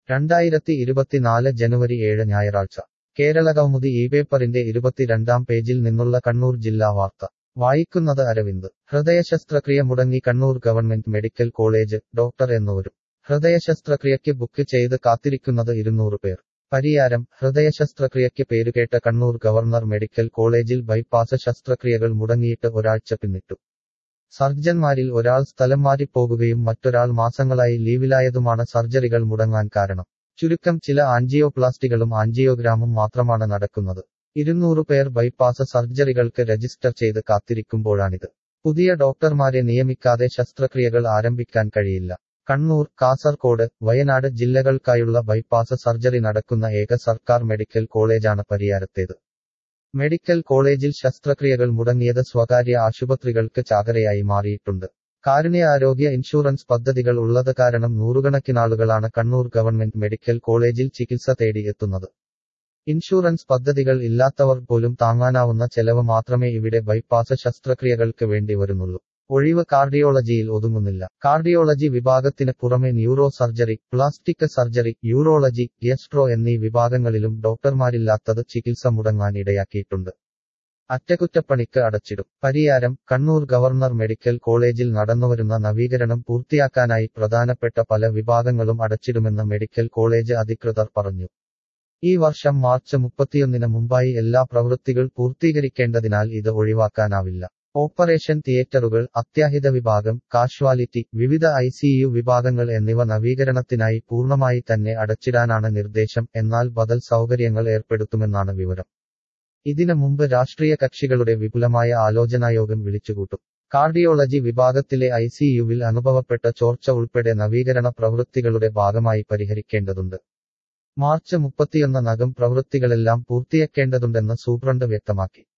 രണ്ടായിരത്തി ഇരുപത്തിനാല് ജനുവരി ഏഴ് ഞായറാഴ്ച കേരളകൗമുദി ഈ പേപ്പറിന്റെ ഇരുപത്തിരണ്ടാം പേജിൽ നിന്നുള്ള കണ്ണൂർ ജില്ലാ വാർത്ത വായിക്കുന്നത് അരവിന്ദ് ഹൃദയശസ്ത്രക്രിയ മുടങ്ങി Kannur government medical college doctor എന്നവരും ഹൃദയശസ്ത്രക്രിയയ്ക്ക് ബുക്ക് ചെയ്ത് കാത്തിരിക്കുന്നത് ഇരുന്നൂറ് പേർ പരിയാരം ഹൃദയശസ്ത്രക്രിയയ്ക്ക് പേരുകേട്ട കണ്ണൂർ ഗവർണർ മെഡിക്കൽ കോളേജിൽ ബൈപ്പാസ് ശസ്ത്രക്രിയകൾ മുടങ്ങിയിട്ട് ഒരാഴ്ച പിന്നിട്ടു സർജൻമാരിൽ ഒരാൾ സ്ഥലം മാറിപ്പോകുകയും മറ്റൊരാൾ മാസങ്ങളായി ലീവിലായതുമാണ് സർജറികൾ മുടങ്ങാൻ കാരണം ചുരുക്കം ചില ആൻജിയോപ്ലാസ്റ്റികളും ആൻജിയോഗ്രാമും മാത്രമാണ് നടക്കുന്നത് ഇരുന്നൂറ് പേർ ബൈപ്പാസ് സർജറികൾക്ക് രജിസ്റ്റർ ചെയ്ത് കാത്തിരിക്കുമ്പോഴാണിത് പുതിയ ഡോക്ടർമാരെ നിയമിക്കാതെ ശസ്ത്രക്രിയകൾ ആരംഭിക്കാൻ കഴിയില്ല കണ്ണൂർ കാസർകോട് വയനാട് ജില്ലകൾക്കായുള്ള ബൈപ്പാസ് സർജറി നടക്കുന്ന ഏക സർക്കാർ മെഡിക്കൽ കോളേജാണ് പരിയാരത്തേത് മെഡിക്കൽ കോളേജിൽ ശസ്ത്രക്രിയകൾ മുടങ്ങിയത് സ്വകാര്യ ആശുപത്രികൾക്ക് ചാകരയായി മാറിയിട്ടുണ്ട് കാരുണ്യാരോഗ്യ ഇൻഷുറൻസ് പദ്ധതികൾ ഉള്ളത് കാരണം നൂറുകണക്കിനാളുകളാണ് കണ്ണൂർ ഗവൺമെന്റ് മെഡിക്കൽ കോളേജിൽ ചികിത്സ തേടി എത്തുന്നത് ഇൻഷുറൻസ് പദ്ധതികൾ ഇല്ലാത്തവർ പോലും താങ്ങാനാവുന്ന ചെലവ് മാത്രമേ ഇവിടെ ബൈപ്പാസ് ശസ്ത്രക്രിയകൾക്ക് വേണ്ടി വരുന്നുള്ളൂ ഒഴിവ് കാർഡിയോളജിയിൽ ഒതുങ്ങുന്നില്ല കാർഡിയോളജി വിഭാഗത്തിന് പുറമെ neuro surgery plastic surgery urology gastro എന്നീ വിഭാഗങ്ങളിലും ഡോക്ടർമാരില്ലാത്തത് ചികിത്സ മുടങ്ങാൻ ഇടയാക്കിയിട്ടുണ്ട് അറ്റകുറ്റപ്പണിക്ക് അടച്ചിടും പരിയാരം കണ്ണൂർ ഗവർണർ മെഡിക്കൽ കോളേജിൽ നടന്നുവരുന്ന നവീകരണം പൂർത്തിയാക്കാനായി പ്രധാനപ്പെട്ട പല വിഭാഗങ്ങളും അടച്ചിടുമെന്ന് മെഡിക്കൽ കോളേജ് അധികൃതർ പറഞ്ഞു ഈ വർഷം മാർച്ച് മുപ്പത്തിയൊന്നിന് മുമ്പായി എല്ലാ പ്രവൃത്തികൾ പൂർത്തീകരിക്കേണ്ടതിനാൽ ഇത് ഒഴിവാക്കാനാവില്ല ഓപ്പറേഷൻ തിയേറ്ററുകൾ അത്യാഹിത വിഭാഗം കാഷ്വാലിറ്റി വിവിധ ഐസിയു വിഭാഗങ്ങൾ എന്നിവ നവീകരണത്തിനായി പൂർണ്ണമായി തന്നെ അടച്ചിടാനാണ് നിർദ്ദേശം എന്നാൽ ബദൽ സൗകര്യങ്ങൾ ഏർപ്പെടുത്തുമെന്നാണ് വിവരം ഇതിനു മുമ്പ് രാഷ്ട്രീയ കക്ഷികളുടെ വിപുലമായ ആലോചനായോഗം വിളിച്ചുകൂട്ടും കാർഡിയോളജി വിഭാഗത്തിലെ ഐസിയുവിൽ അനുഭവപ്പെട്ട ചോർച്ച ഉൾപ്പെടെ നവീകരണ പ്രവൃത്തികളുടെ ഭാഗമായി പരിഹരിക്കേണ്ടതുണ്ട് മാർച്ച് മുപ്പത്തിയൊന്ന് നകം പ്രവൃത്തികളെല്ലാം പൂർത്തിയാക്കേണ്ടതുണ്ടെന്ന് സൂപ്രണ്ട് വ്യക്തമാക്കി